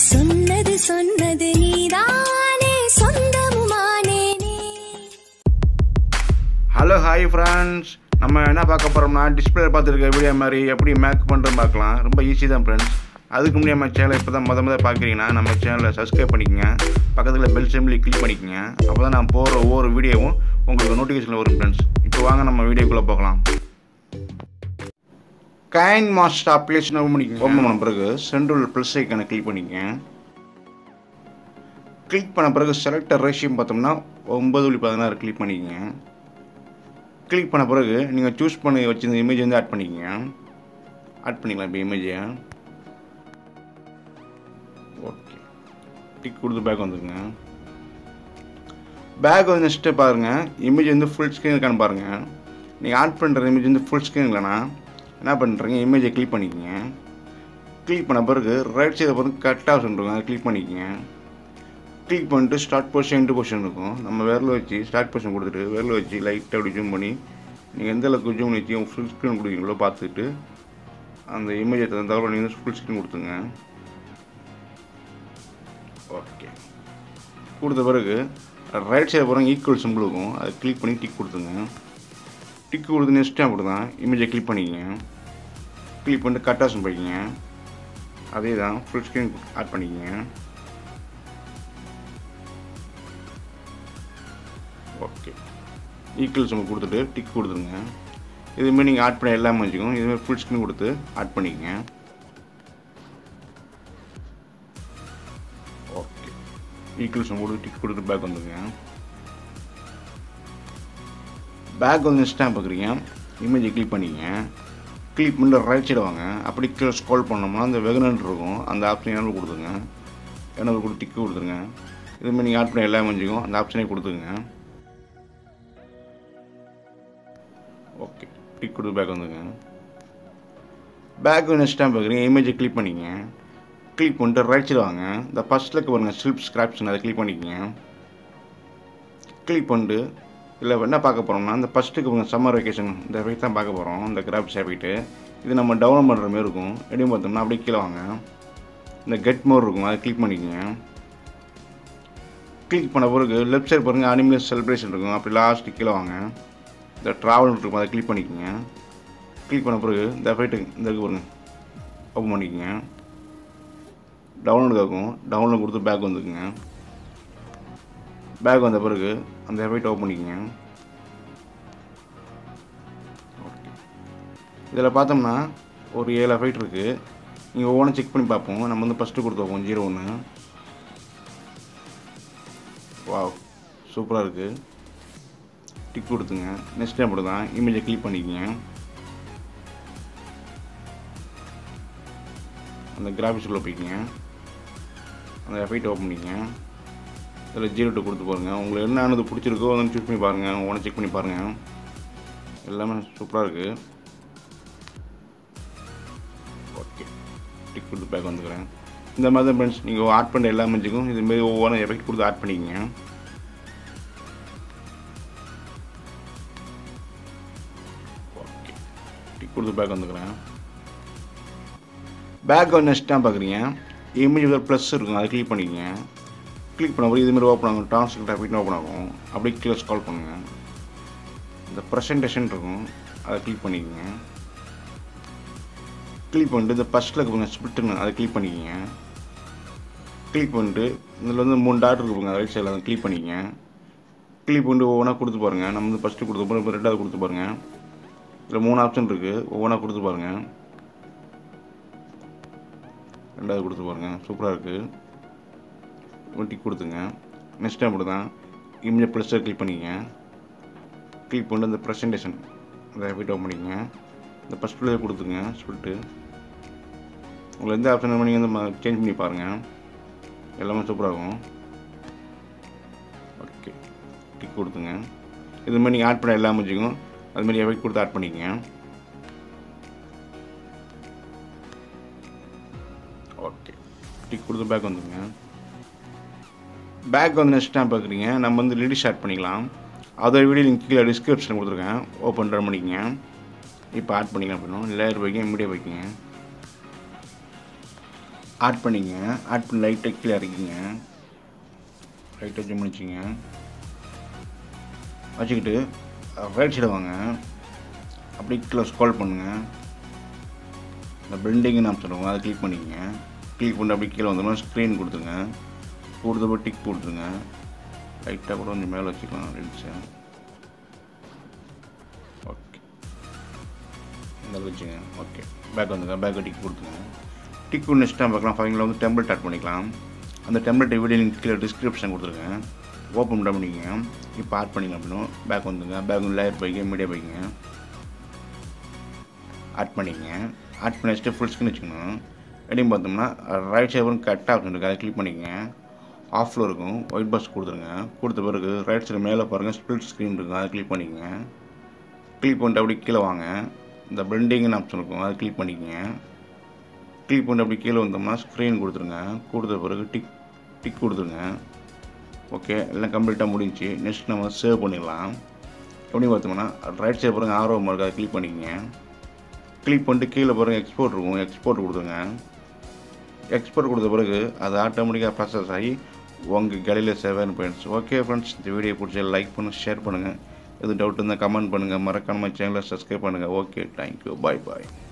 சொன்னது சொன்னது நீதானே சொந்தமுமானேனே ஹலோ ஹாய் ஃப்ரெண்ட்ஸ் நம்ம என்ன பார்க்க போகிறோம்னா டிஸ்பிளே பார்த்துருக்க வீடியோ மாதிரி எப்படி மேக் பண்ணுறோம் பார்க்கலாம் ரொம்ப ஈஸி தான் ஃப்ரெண்ட்ஸ் அதுக்கு முன்னாடி நம்ம சேனலை இப்போ தான் முத முத பார்க்குறீங்கன்னா நம்ம சேனலை சப்ஸ்கிரைப் பண்ணிக்கங்க பக்கத்தில் பெல் சிம்பிளி கிளிக் பண்ணிக்கங்க அப்போ தான் நான் போகிற ஒவ்வொரு வீடியோவும் உங்களுக்கு நோட்டிஃபிகேஷன் வரும் ஃப்ரெண்ட்ஸ் இப்போ வாங்க நம்ம வீடியோக்குள்ளே பார்க்கலாம் கைன் மாஸ்டர் அப்ளிகேஷன் ஓப்பன் பண்ணிக்கங்க ஓப்பன் பண்ண பிறகு சென்ட்ரல் ப்ளஸ் ஐக்கானை கிளிக் பண்ணிக்கங்க கிளிக் பண்ண பிறகு செலக்டர் ரேஷியம் பார்த்தோம்னா ஒம்பது புள்ளி பதினாறு கிளிக் பண்ணிக்கங்க கிளிக் பண்ண பிறகு நீங்கள் சூஸ் பண்ணி வச்சிருந்த இமேஜ் வந்து ஆட் பண்ணிக்கங்க ஆட் பண்ணிக்கலாம் இப்போ இமேஜை ஓகே டிக் கொடுத்து பேக் வந்துருங்க பேக் வந்து நெக்ஸ்ட்டு பாருங்கள் இமேஜ் வந்து ஃபுல் ஸ்க்ரீன் இருக்கான்னு பாருங்கள் நீங்கள் ஆட் பண்ணுற இமேஜ் வந்து ஃபுல் ஸ்க்ரீன் இல்லைனா என்ன பண்ணுறீங்க இமேஜை கிளிக் பண்ணிக்கங்க கிளிக் பண்ண பிறகு ரைட் சைடில் பிறகு கட் ஆப்ஷன் இருக்கும் அதை கிளிக் பண்ணிக்கங்க கிளிக் பண்ணிட்டு ஸ்டார்ட் பொசிஷன் எண்டு பொசிஷன் இருக்கும் நம்ம விரல வச்சு ஸ்டார்ட் பொசிஷன் கொடுத்துட்டு விரல வச்சு லைட்டாக அப்படி ஜூம் பண்ணி நீங்கள் எந்த அளவுக்கு ஜூம் வச்சு ஃபுல் ஸ்க்ரீன் கொடுக்குறீங்களோ பார்த்துட்டு அந்த இமேஜை தகுந்தாலும் நீங்கள் ஃபுல் ஸ்க்ரீன் கொடுத்துங்க ஓகே கொடுத்த பிறகு ரைட் சைடு போகிறவங்க ஈக்குவல் சிம்பிள் இருக்கும் அதை கிளிக் பண்ணி டிக் கொடுத்துங்க டிக் கொடுத்து நெக்ஸ்ட் டைம் அப்படி தான் இமேஜை கிளிக் பண்ணிக்கங்க கிளிக் பண்ணிட்டு கட் ஆப்ஷன் பண்ணிக்கங்க அதே தான் ஃபுல் ஸ்க்ரீன் ஆட் பண்ணிக்கங்க ஓகே ஈக்குவல் சிம்பிள் கொடுத்துட்டு டிக் கொடுத்துருங்க இதுமாரி நீங்கள் ஆட் பண்ண எல்லாமே வச்சுக்கோங்க இதுமாதிரி ஃபுல் ஸ்க்ரீன் கொடுத்து ஆட் பண்ணிக்கங்க ஓகே ஈக்குவல் சிம்பிள் கொடுத்து டிக் கொடுத்து பேக் வந்துருங்க பேக் வந்து நெக்ஸ்ட் டைம் பார்க்குறீங்க இமேஜை கிளிக் பண்ணிங்க கிளிக் பண்ணிட்டு ரைட் சைடு வாங்க அப்படி கீழே ஸ்க்ரோல் பண்ணோம்னா அந்த வெகுனன் இருக்கும் அந்த ஆப்ஷன் என்ன கொடுத்துங்க என்ன கொடுத்து டிக்கு கொடுத்துருங்க இதுமாதிரி நீங்கள் ஆட் பண்ண எல்லாமே வச்சுக்கோங்க அந்த ஆப்ஷனே கொடுத்துருங்க ஓகே டிக் கொடுத்து பேக் வந்துங்க பேக் நெக்ஸ்ட் டைம் பார்க்குறீங்க இமேஜை கிளிக் பண்ணிங்க கிளிக் பண்ணிட்டு ரைட் சைடு வாங்க இந்த ஃபஸ்ட்டில் இருக்க பாருங்கள் ஸ்லிப் ஸ்கிராப்ஷன் அதை கிளிக் பண்ணிக்கங்க கிளிக் பண்ணிட்டு இதில் என்ன பார்க்க போகிறோம்னா இந்த ஃபஸ்ட்டுக்கு பாருங்க சம்மர் வெக்கேஷன் இந்த வெயிட் தான் பார்க்க போகிறோம் இந்த கிராஃபிக்ஸ் போயிட்டு இது நம்ம டவுன்லோட் பண்ணுற மாதிரி இருக்கும் எப்படின்னு பார்த்தோம்னா அப்படியே கீழே வாங்க இந்த கெட் மோர் இருக்கும் அதை கிளிக் பண்ணிக்கங்க கிளிக் பண்ண பிறகு லெஃப்ட் சைடு பாருங்கள் அனிமல் செலிப்ரேஷன் இருக்கும் அப்படி லாஸ்ட்டு கீழே வாங்க இந்த ட்ராவல் இருக்கும் அதை கிளிக் பண்ணிக்கோங்க கிளிக் பண்ண பிறகு இந்த ஃபைட்டு இந்த இருக்கு பாருங்க ஓப்பன் பண்ணிக்கோங்க டவுன்லோடு ஆகும் டவுன்லோட் கொடுத்து பேக் வந்துக்குங்க பேக் வந்த பிறகு அந்த எஃபைட் ஓப்பன் பண்ணிக்கோங்க ஓகே இதில் பார்த்தோம்னா ஒரு ஏழு எஃபைட் இருக்குது நீங்கள் ஒவ்வொன்றும் செக் பண்ணி பார்ப்போம் நம்ம வந்து ஃபஸ்ட்டு கொடுத்துருப்போம் ஜீரோ ஒன்று வாவ் சூப்பராக இருக்குது டிக் கொடுத்துங்க நெக்ஸ்ட் டைம் அப்படி தான் இமேஜை கிளிக் பண்ணிக்கங்க அந்த கிராஃபிக்ஸ்குள்ளே போய்க்கிங்க அந்த எஃபைட் ஓப்பன் பண்ணிக்கங்க இதில் ஜீரோ டூ கொடுத்து பாருங்கள் உங்களுக்கு என்ன ஆனது பிடிச்சிருக்கோ அதை சூஸ் பண்ணி பாருங்கள் ஒன்று செக் பண்ணி பாருங்கள் எல்லாமே சூப்பராக இருக்குது ஓகே டிக் கொடுத்து பேக் வந்துக்கிறேன் இந்த மாதிரி தான் ஃப்ரெண்ட்ஸ் நீங்கள் ஆட் பண்ணுற எல்லா மெஞ்சுக்கும் இதுமாரி ஒவ்வொரு எஃபெக்ட் கொடுத்து ஆட் பண்ணிக்கங்க ஓகே டிக் கொடுத்து பேக் வந்துக்கிறேன் பேக் வந்து நெக்ஸ்ட் டைம் பார்க்குறீங்க இமேஜ் ப்ளஸ் இருக்கும் அதை கிளிக் பண்ணிக்கங்க கிளிக் பண்ண பிறகு இதுமாரி ஓப்பன் ஆகும் ட்ரான்ஸ்லேட் அப்படின்னு ஓப்பன் ஆகும் அப்படியே கீழே ஸ்கால் பண்ணுங்கள் இந்த ப்ரெசன்டேஷன் இருக்கும் அதை கிளிக் பண்ணிக்கோங்க கிளிக் பண்ணிட்டு இந்த ஃபஸ்ட்டில் இருக்க ஸ்பிட்டுன்னு அதை கிளிக் பண்ணிக்கோங்க கிளிக் பண்ணிட்டு இதில் வந்து மூணு டாட் இருக்குங்க ரைட் சைடில் அதை கிளிக் பண்ணிக்கங்க கிளிக் பண்ணிட்டு ஒவ்வொன்றா கொடுத்து பாருங்கள் நம்ம வந்து ஃபஸ்ட்டு கொடுத்த பிறகு ரெண்டாவது கொடுத்து பாருங்கள் இதில் மூணு ஆப்ஷன் இருக்குது ஒவ்வொன்றா கொடுத்து பாருங்கள் ரெண்டாவது கொடுத்து பாருங்கள் சூப்பராக இருக்குது டிக் கொடுத்துங்க நெக்ஸ்ட் டைம் அப்படி தான் இமேஜ் ப்ளஸ்ஸை கிளிக் பண்ணிக்கங்க கிளிக் பண்ணிட்டு அந்த ப்ரெசன்டேஷன் அதை வீட் ஓப்பன் பண்ணிக்கங்க இந்த ஃபஸ்ட் பிளே கொடுத்துங்க ஸ்பிட்டு உங்களுக்கு எந்த ஆப்ஷன் நீங்கள் வந்து சேஞ்ச் பண்ணி பாருங்கள் எல்லாமே சூப்பராகும் ஓகே டிக் கொடுத்துங்க இதுமாதிரி நீங்கள் ஆட் பண்ண எல்லாமே வச்சுக்கோங்க அதுமாதிரி எஃபெக்ட் கொடுத்து ஆட் பண்ணிக்கங்க ஓகே டிக் கொடுத்து பேக் வந்துங்க பேக் வந்து நெக்ஸ்ட் டைம் பார்க்குறீங்க நம்ம வந்து லிடி ஸ்டார்ட் பண்ணிக்கலாம் அதோட வீடியோ லிங்க் கீழே டிஸ்கிரிப்ஷன் கொடுத்துருக்கேன் ஓப்பன் ரன் பண்ணிக்கங்க இப்போ ஆட் பண்ணிக்கலாம் அப்படின்னா லேயர் வைக்க மீடியா வைக்கிங்க ஆட் பண்ணிங்க ஆட் பண்ணி லைட்டாக கீழே இறக்கிங்க லைட்டாக ஜூம் பண்ணிச்சிங்க வச்சுக்கிட்டு ரைட் சைடு வாங்க அப்படியே கீழே ஸ்க்ரோல் பண்ணுங்கள் இந்த பில்டிங்னு நான் சொல்லுவோம் அதை கிளிக் பண்ணிக்கங்க கிளிக் பண்ணி அப்படியே கீழே வந்தோம்னா ஸ்க்ரீன் கொடுத்துருங்க கொடுத்தப்போ டிக் கொடுத்துருங்க லைட்டாக கூட கொஞ்சம் மேலே வச்சுக்கலாம் ரெண்டு ஓகே இந்த அளவுக்கு வச்சுங்க ஓகே பேக் வந்துங்க பேக்கை டிக் கொடுத்துங்க டிக் பண்ணி நெக்ஸ்ட் டைம் பார்க்கலாம் ஃபைனலில் வந்து டெம்ப்ளேட் ஆட் பண்ணிக்கலாம் அந்த டெம்ப்ளேட் வீடியோ லிங்க் கீழே டிஸ்கிரிப்ஷன் கொடுத்துருங்க ஓப்பன் பண்ண பண்ணிக்கங்க இப்போ ஆட் பண்ணிக்கலாம் அப்படின்னும் பேக் வந்துங்க பேக் லேயர் பைக்கு மீடியா பைக்குங்க ஆட் பண்ணிக்கங்க ஆட் பண்ணி வச்சுட்டு ஃபுல் ஸ்க்ரீன் வச்சுக்கணும் எப்படின்னு பார்த்தோம்னா ரைட் சைடு வந்து கட் ஆப்ஷன் இருக்குது அதை கிளிக் பண்ணிக்கங்க ஆஃபில் இருக்கும் ஒயிட் பாக்ஸ் கொடுத்துருங்க கொடுத்த பிறகு ரைட் சைடு மேலே பாருங்கள் ஸ்பிளிட் ஸ்க்ரீன் இருக்கும் அதை கிளிக் பண்ணிக்கங்க கிளிக் பண்ணிட்டு அப்படி கீழே வாங்க இந்த பில்டிங்னு ஆப்ஷன் இருக்கும் அதை கிளிக் பண்ணிக்கங்க கிளிக் பண்ணி அப்படி கீழே வந்தோம்னா ஸ்க்ரீன் கொடுத்துருங்க கொடுத்த பிறகு டிக் டிக் கொடுத்துருங்க ஓகே எல்லாம் கம்ப்ளீட்டாக முடிஞ்சு நெக்ஸ்ட் நம்ம சேவ் பண்ணிடலாம் எப்படி பார்த்தோம்னா ரைட் சைடு பாருங்கள் ஆர்வம் இருக்குது அதை கிளிக் பண்ணிக்கங்க கிளிக் பண்ணிட்டு கீழே பாருங்கள் எக்ஸ்போர்ட் இருக்கும் எக்ஸ்போர்ட் கொடுத்துருங்க எக்ஸ்போர்ட் கொடுத்த பிறகு அது ஆட்டோமேட்டிக்காக ப்ராசஸ் ஆகி உங்கள் கடையில் சேவன் பாயிண்ட்ஸ் ஓகே ஃப்ரெண்ட்ஸ் இந்த வீடியோ பிடிச்ச லைக் பண்ணுங்கள் ஷேர் பண்ணுங்கள் எது டவுட் இருந்தால் கமெண்ட் பண்ணுங்கள் மறக்காம சேனலை சப்ஸ்கிரைப் பண்ணுங்கள் ஓகே தேங்க்யூ பாய் பாய்